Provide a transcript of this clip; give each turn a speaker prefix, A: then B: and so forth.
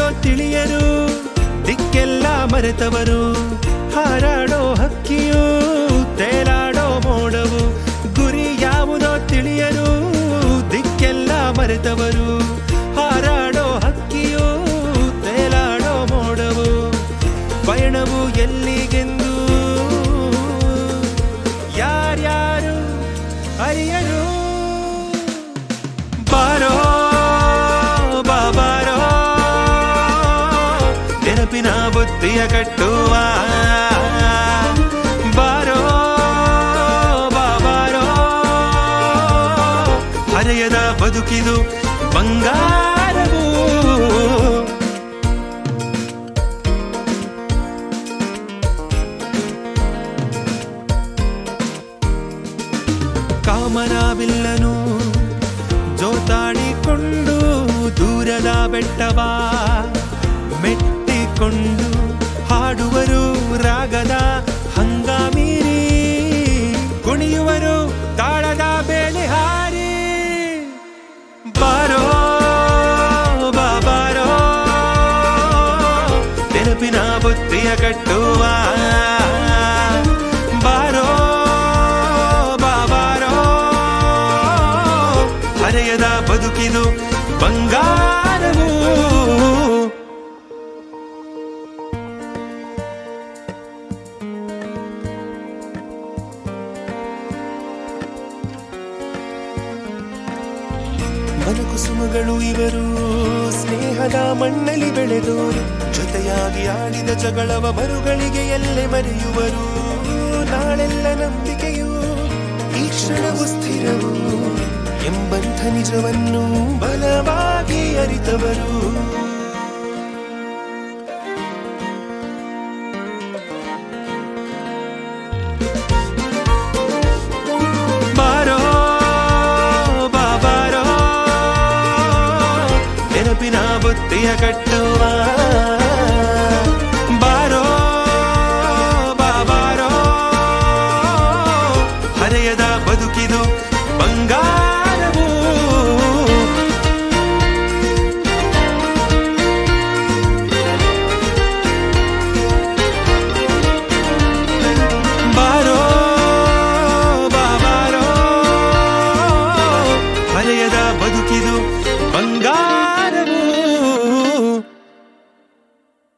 A: ಯಾವುದೋ ತಿಳಿಯರು ದಿಕ್ಕೆಲ್ಲ ಮರೆತವರು ಹಾರಾಡೋ ಹಕ್ಕಿಯು ತೇಲಾಡೋ ಮೋಡವು ಗುರಿ ಯಾವುದೋ ತಿಳಿಯರು ದಿಕ್ಕೆಲ್ಲ ಮರೆತವರು ಹಾರಾಡೋ ಹಕ್ಕಿಯು ತೇಲಾಡೋ ಮೋಡವು ಪಯಣವು ಎಲ್ಲಿಗೆಂದು ಯಾರ್ಯಾರು ಅರಿಯರು ಬಾರೋ ಬಾಬಾರೋ ನೆನಪಿನ ಬುದ್ಧಿಯ ಕಟ್ಟುವ ಬಾರೋ ಬಾಬಾರೋ ಹರೆಯದ ಬದುಕಿದು ಬಂಗಾರವು ಕಾಮನ ಬಿಲ್ಲನು ಜೋತಾಡಿಕೊಂಡು ದೂರದ ಬೆಟ್ಟವ ಮೆಟ್ಟಿಕೊಂಡು ಹಾಡುವರು ರಾಗದ ಹಂಗಾಮೀರಿ ಕುಣಿಯುವರು ತಾಳದ ಬೇಳೆ ಹಾರಿ ಬಾರೋ ಬಾಬಾರೋ ನೆನಪಿನ ಬುದ್ಧಿಯ ಕಟ್ಟುವ ಬಾರೋ ಬಾಬಾರೋ ಹರೆಯದ ಬದುಕಿದು ಬಂಗಾರವು ಮನಕುಸುಮಗಳು ಇವರು ಸ್ನೇಹದ ಮಣ್ಣಲ್ಲಿ ಬೆಳೆದೋರು ಜೊತೆಯಾಗಿ ಆಡಿದ ಜಗಳವ ಮರುಗಳಿಗೆ ಎಲ್ಲೆ ಮರೆಯುವರು ನಾಳೆಲ್ಲ ನಂಬಿಕೆಯು ಈ ಕ್ಷಣವು ಸ್ಥಿರವು ಎಂಬಂಥ ನಿಜವನ್ನು ಬಲವಾಗಿ ಅರಿತವರು ಬಾರೋ ಬಾಬಾರೋ ನೆನಪಿನ ಬುದ್ಧಿಯ ಕಟ್ಟುವ ಬಾರೋ ಬಾಬಾರೋ ಹರೆಯದ ಬದುಕಿದು ಬಂಗಾರವು ಬಾರೋ ಬಾಬಾರೋ ಹರೆಯದ ಬದುಕಿದು